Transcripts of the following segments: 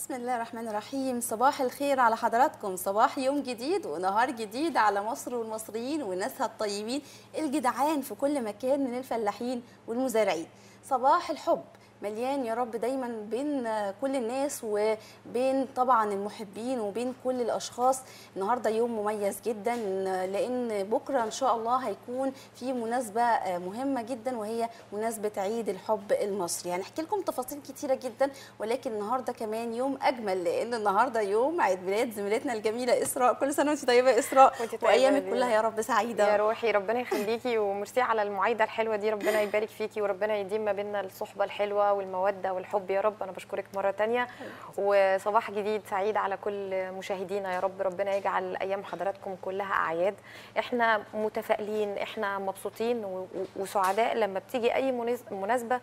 بسم الله الرحمن الرحيم صباح الخير على حضراتكم صباح يوم جديد ونهار جديد على مصر والمصريين وناسها الطيبين الجدعان في كل مكان من الفلاحين والمزارعين صباح الحب مليان يا رب دايما بين كل الناس وبين طبعا المحبين وبين كل الاشخاص النهارده يوم مميز جدا لان بكره ان شاء الله هيكون في مناسبه مهمه جدا وهي مناسبه عيد الحب المصري يعني احكي لكم تفاصيل كتيره جدا ولكن النهارده كمان يوم اجمل لان النهارده يوم عيد ميلاد زميلتنا الجميله اسراء كل سنه وانت طيبه يا اسراء وانت طيبة وايامك دي. كلها يا رب سعيده يا روحي ربنا يخليكي وميرسي على المعايده الحلوه دي ربنا يبارك فيكي وربنا يديم ما بيننا الصحبه الحلوه والموده والحب يا رب انا بشكرك مره تانية وصباح جديد سعيد على كل مشاهدينا يا رب ربنا يجعل ايام حضراتكم كلها اعياد احنا متفائلين احنا مبسوطين و- و- وسعداء لما بتيجي اي مناس- مناسبه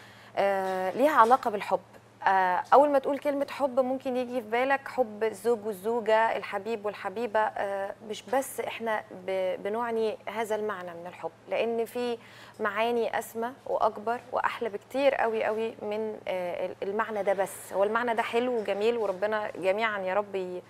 آه، ليها علاقه بالحب آه، اول ما تقول كلمه حب ممكن يجي في بالك حب الزوج والزوجه الحبيب والحبيبه آه، مش بس احنا ب- بنعني هذا المعنى من الحب لان في معاني اسمى واكبر واحلى بكتير قوي قوي من آه، المعنى ده بس هو المعنى ده حلو وجميل وربنا جميعا يا رب ي-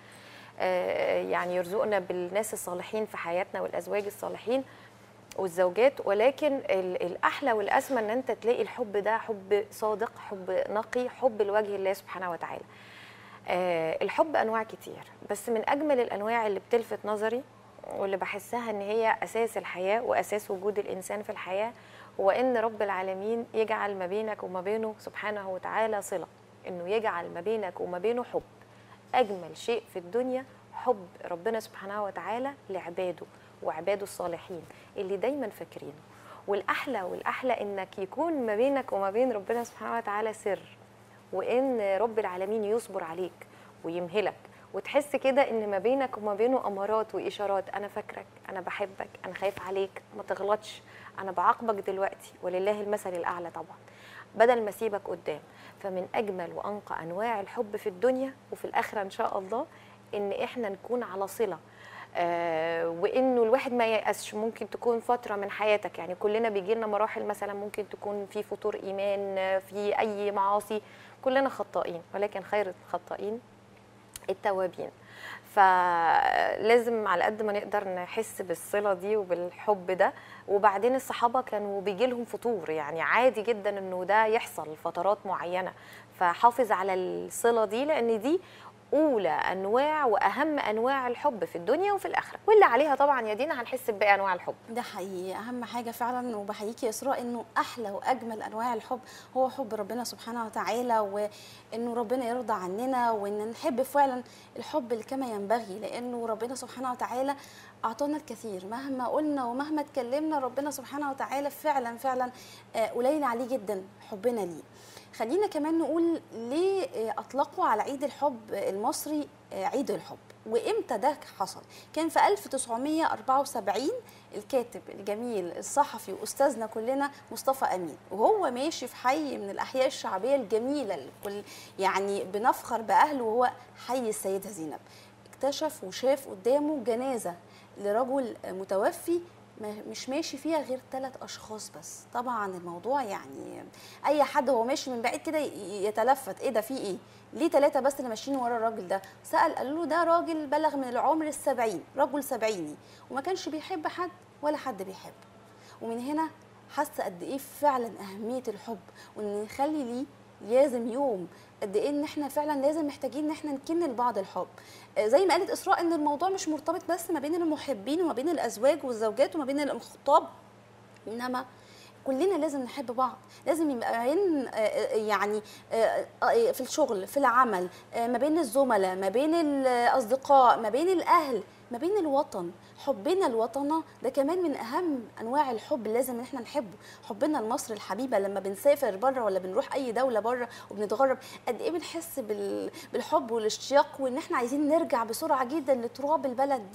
آه، يعني يرزقنا بالناس الصالحين في حياتنا والازواج الصالحين والزوجات ولكن ال- الاحلى والاسمى ان انت تلاقي الحب ده حب صادق حب نقي حب لوجه الله سبحانه وتعالى آه، الحب انواع كتير بس من اجمل الانواع اللي بتلفت نظري واللي بحسها ان هي اساس الحياه واساس وجود الانسان في الحياه هو ان رب العالمين يجعل ما بينك وما بينه سبحانه وتعالى صله انه يجعل ما بينك وما بينه حب اجمل شيء في الدنيا حب ربنا سبحانه وتعالى لعباده وعباده الصالحين اللي دايما فاكرينه والاحلى والاحلى انك يكون ما بينك وما بين ربنا سبحانه وتعالى سر وان رب العالمين يصبر عليك ويمهلك وتحس كده ان ما بينك وما بينه امارات واشارات انا فاكرك انا بحبك انا خايف عليك ما تغلطش انا بعاقبك دلوقتي ولله المثل الاعلى طبعا بدل ما اسيبك قدام فمن اجمل وانقى انواع الحب في الدنيا وفي الاخره ان شاء الله ان احنا نكون على صله آه وانه الواحد ما ييأسش ممكن تكون فتره من حياتك يعني كلنا بيجي لنا مراحل مثلا ممكن تكون في فتور ايمان آه، في اي معاصي كلنا خطائين ولكن خير الخطائين التوابين فلازم على قد ما نقدر نحس بالصله دي وبالحب ده وبعدين الصحابه كانوا بيجي لهم فطور يعني عادي جدا انه ده يحصل فترات معينه فحافظ على الصله دي لان دي اولى انواع واهم انواع الحب في الدنيا وفي الاخره واللي عليها طبعا يا دينا هنحس بباقي انواع الحب ده حقيقي اهم حاجه فعلا وبحييكي يا اسراء انه احلى واجمل انواع الحب هو حب ربنا سبحانه وتعالى وانه ربنا يرضى عننا وان نحب فعلا الحب اللي كما ينبغي لانه ربنا سبحانه وتعالى اعطانا الكثير مهما قلنا ومهما اتكلمنا ربنا سبحانه وتعالى فعلا فعلا آه، قليل عليه جدا حبنا ليه خلينا كمان نقول ليه آه، اطلقوا على عيد الحب المصري آه، عيد الحب وامتى ده حصل كان في 1974 الكاتب الجميل الصحفي واستاذنا كلنا مصطفى امين وهو ماشي في حي من الاحياء الشعبيه الجميله الكل يعني بنفخر باهله وهو حي السيده زينب اكتشف وشاف قدامه جنازه لرجل متوفي ما- مش ماشي فيها غير ثلاث اشخاص بس طبعا الموضوع يعني اي حد هو ماشي من بعيد كده ي- يتلفت ايه ده في ايه ليه ثلاثة بس اللي ماشيين ورا الراجل ده سأل قال له ده راجل بلغ من العمر السبعين رجل سبعيني وما كانش بيحب حد ولا حد بيحبه ومن هنا حس قد ايه فعلا اهميه الحب وان نخلي ليه لازم يوم قد ايه ان احنا فعلا لازم محتاجين ان احنا نكن لبعض الحب آه، زي ما قالت اسراء ان الموضوع مش مرتبط بس ما بين المحبين وما بين الازواج والزوجات وما بين الخطاب انما كلنا لازم نحب بعض لازم يبقى بين آه، آه، يعني آه، آه، في الشغل في العمل آه، ما بين الزملاء ما بين الاصدقاء ما بين الاهل ما بين الوطن حبنا لوطننا ده كمان من اهم انواع الحب اللي لازم ان احنا نحبه حبنا لمصر الحبيبه لما بنسافر بره ولا بنروح اي دوله بره وبنتغرب قد ايه بنحس بال- بالحب والاشتياق وان احنا عايزين نرجع بسرعه جدا لتراب البلد دي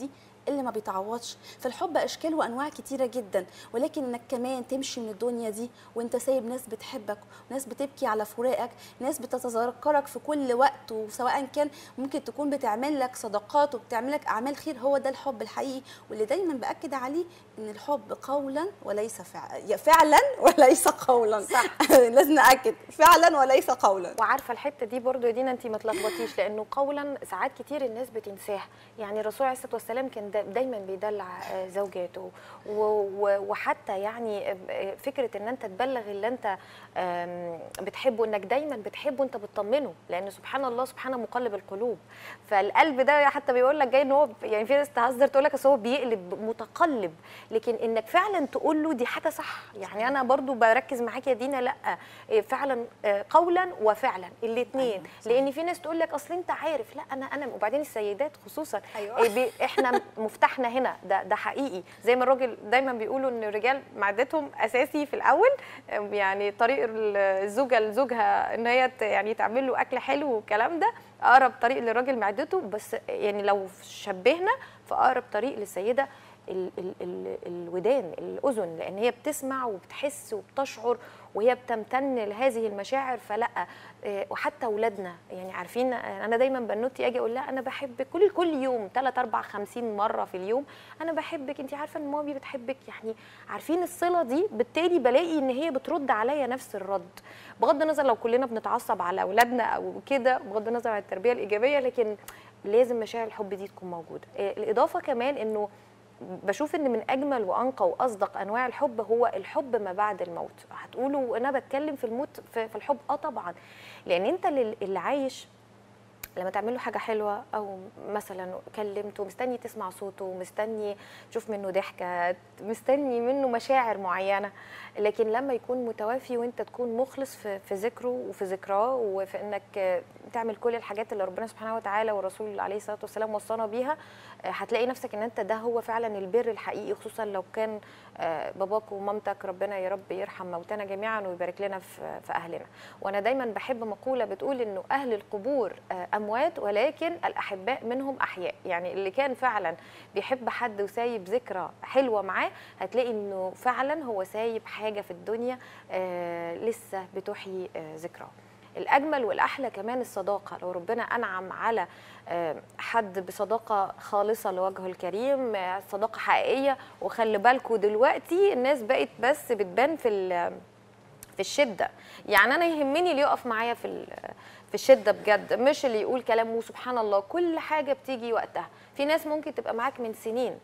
اللي ما بيتعوضش فالحب اشكال وانواع كتيره جدا ولكن انك كمان تمشي من الدنيا دي وانت سايب ناس بتحبك وناس بتبكي على فراقك ناس بتتذكرك في كل وقت وسواء كان ممكن تكون بتعمل لك صدقات وبتعمل لك اعمال خير هو ده الحب الحقيقي واللي دايما باكد عليه ان الحب قولا وليس فعلا فعلا وليس قولا صح. لازم ناكد فعلا وليس قولا وعارفه الحته دي برضو يا دينا انت ما تلخبطيش لانه قولا ساعات كتير الناس بتنساها يعني الرسول عليه الصلاه والسلام كان دا- دايما بيدلع آه، زوجاته و- و- وحتى يعني آه، فكره ان انت تبلغ اللي انت آم، بتحبه انك دايما بتحبه انت بتطمنه لان سبحان الله سبحانه مقلب القلوب فالقلب ده حتى بيقول لك جاي ان هو يعني في ناس تهزر تقول لك اصل هو بيقلب متقلب لكن انك فعلا تقول له دي حاجه صح يعني انا برضو بركز معاك يا دينا لا إيه فعلا آه، قولا وفعلا الاثنين أيوة، صح. لان في ناس تقول لك اصل انت عارف لا انا انا وبعدين السيدات خصوصا أيوة. إيه بي احنا مفتاحنا هنا ده ده حقيقي زي ما الراجل دايما بيقولوا ان الرجال معدتهم اساسي في الاول آم، يعني طريق ال- الزوجه لزوجها ان هي ت- يعني تعمل له اكل حلو والكلام ده اقرب طريق للراجل معدته بس يعني لو شبهنا فاقرب طريق للسيده ال ال ال الودان الاذن لان هي بتسمع وبتحس وبتشعر وهي بتمتن لهذه المشاعر فلا آه، وحتى اولادنا يعني عارفين آه، انا دايما بنوتي اجي اقول لها انا بحبك كل كل يوم 3 4 50 مره في اليوم انا بحبك انت عارفه ان مامي بتحبك يعني عارفين الصله دي بالتالي بلاقي ان هي بترد عليا نفس الرد بغض النظر لو كلنا بنتعصب على اولادنا او كده بغض النظر عن التربيه الايجابيه لكن لازم مشاعر الحب دي تكون موجوده آه، الاضافه كمان انه بشوف ان من اجمل وانقى واصدق انواع الحب هو الحب ما بعد الموت هتقولوا انا بتكلم في الموت في في الحب اه طبعا لان انت لل- اللي عايش لما تعمل له حاجه حلوه او مثلا كلمته مستني تسمع صوته مستني تشوف منه ضحكه مستني منه مشاعر معينه لكن لما يكون متوافي وانت تكون مخلص في, في ذكره وفي ذكراه وفي انك تعمل كل الحاجات اللي ربنا سبحانه وتعالى والرسول عليه الصلاه والسلام وصانا بيها هتلاقي نفسك ان انت ده هو فعلا البر الحقيقي خصوصا لو كان آه، باباك ومامتك ربنا يا رب يرحم موتانا جميعا ويبارك لنا في في اهلنا وانا دايما بحب مقوله بتقول انه اهل القبور آه، اموات ولكن الاحباء منهم احياء يعني اللي كان فعلا بيحب حد وسايب ذكرى حلوه معاه هتلاقي انه فعلا هو سايب حاجه في الدنيا آه، لسه بتحيي آه، ذكراه الاجمل والاحلى كمان الصداقه لو ربنا انعم على آه، حد بصداقه خالصه لوجهه الكريم آه، صداقه حقيقيه وخلي بالكوا دلوقتي الناس بقت بس بتبان في ال- في الشده يعني انا يهمني اللي يقف معايا في ال- في الشده بجد مش اللي يقول كلام وسبحان الله كل حاجه بتيجي وقتها في ناس ممكن تبقى معاك من سنين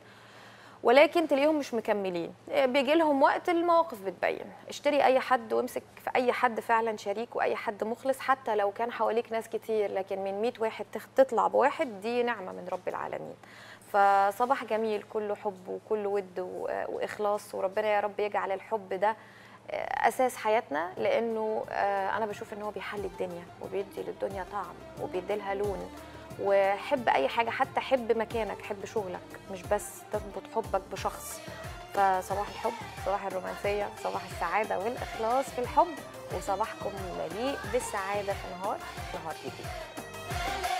ولكن تلاقيهم مش مكملين بيجي لهم وقت المواقف بتبين اشتري اي حد وامسك في اي حد فعلا شريك واي حد مخلص حتى لو كان حواليك ناس كتير لكن من 100 واحد تخ- تطلع بواحد دي نعمه من رب العالمين فصباح جميل كله حب وكله ود و- واخلاص وربنا يا رب يجعل الحب ده اساس حياتنا لانه آه، انا بشوف ان هو بيحلي الدنيا وبيدي للدنيا طعم وبيدي لها لون وحب اي حاجه حتى حب مكانك حب شغلك مش بس تربط حبك بشخص فصباح الحب صباح الرومانسيه صباح السعاده والاخلاص في الحب وصباحكم مليء بالسعاده في نهار نهار جديد